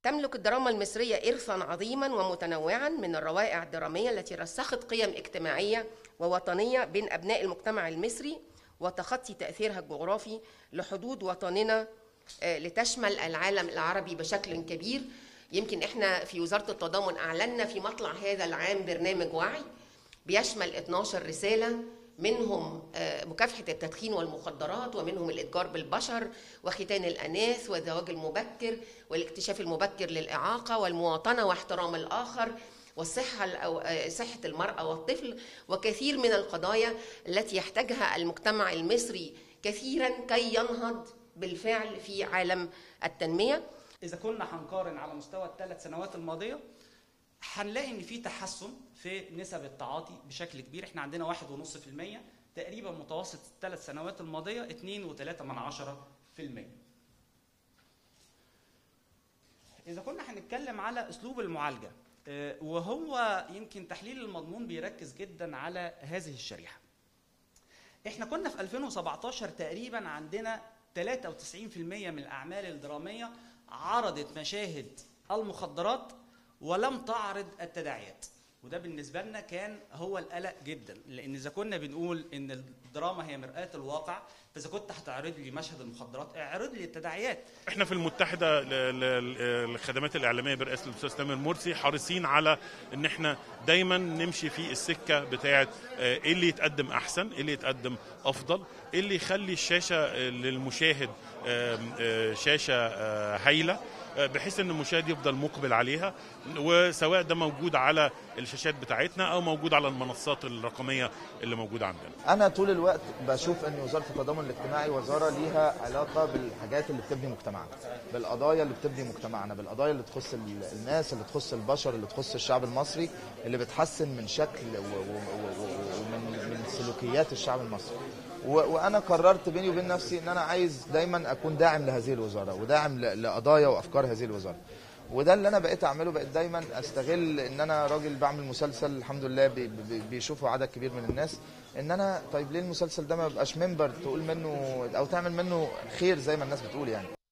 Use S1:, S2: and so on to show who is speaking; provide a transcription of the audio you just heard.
S1: تملك الدراما المصرية إرثا عظيما ومتنوعا من الروائع الدرامية التي رسخت قيم اجتماعية ووطنية بين أبناء المجتمع المصري وتخطي تأثيرها الجغرافي لحدود وطننا آه، لتشمل العالم العربي بشكل كبير يمكن احنا في وزارة التضامن أعلنا في مطلع هذا العام برنامج وعي بيشمل 12 رسالة منهم آه، مكافحة التدخين والمخدرات ومنهم الإتجار بالبشر وختان الأناث والزواج المبكر والاكتشاف المبكر للإعاقة والمواطنة واحترام الآخر والصحة الأو- آه، صحة المرأة والطفل وكثير من القضايا التي يحتاجها المجتمع المصري كثيرا كي ينهض بالفعل في عالم التنمية
S2: اذا كنا هنقارن على مستوى الثلاث سنوات الماضيه هنلاقي ان في تحسن في نسب التعاطي بشكل كبير احنا عندنا واحد ونص في المية تقريبا متوسط الثلاث سنوات الماضيه اتنين وتلاتة من عشرة في المية اذا كنا هنتكلم على اسلوب المعالجه آه، وهو يمكن تحليل المضمون بيركز جدا على هذه الشريحه احنا كنا في 2017 تقريبا عندنا 93% من الاعمال الدراميه عرضت مشاهد المخدرات ولم تعرض التداعيات وده بالنسبه لنا كان هو القلق جدا لان اذا كنا بنقول ان الدراما هي مرآة الواقع فاذا كنت هتعرض لي مشهد المخدرات اعرض لي التداعيات
S3: احنا في المتحده ل- ل- للخدمات الاعلاميه برئاسه الاستاذ تامر مرسي حريصين على ان احنا دايما نمشي في السكه بتاعه آه، ايه اللي يتقدم احسن ايه اللي يتقدم افضل ايه اللي يخلي الشاشه آه، للمشاهد آم، آه، شاشه آه، هايله آه، بحيث ان المشاهد يفضل مقبل عليها وسواء ده موجود على الشاشات بتاعتنا او موجود على المنصات الرقميه اللي موجوده عندنا
S4: انا طول الوقت بشوف ان وزاره التضامن الاجتماعي وزاره ليها علاقه بالحاجات اللي بتبني مجتمعنا بالقضايا اللي بتبني مجتمعنا بالقضايا اللي تخص ال- الناس اللي تخص البشر اللي تخص الشعب المصري اللي بتحسن من شكل و- و- و- و- ومن من سلوكيات الشعب المصري و- وانا قررت بيني وبين نفسي ان انا عايز دايما اكون داعم لهذه الوزاره وداعم ل- لقضايا وافكار هذه الوزاره وده اللي انا بقيت اعمله بقيت دايما استغل ان انا راجل بعمل مسلسل الحمد لله بي- بي- بيشوفه عدد كبير من الناس ان انا طيب ليه المسلسل ده ما يبقاش منبر تقول منه او تعمل منه خير زي ما الناس بتقول يعني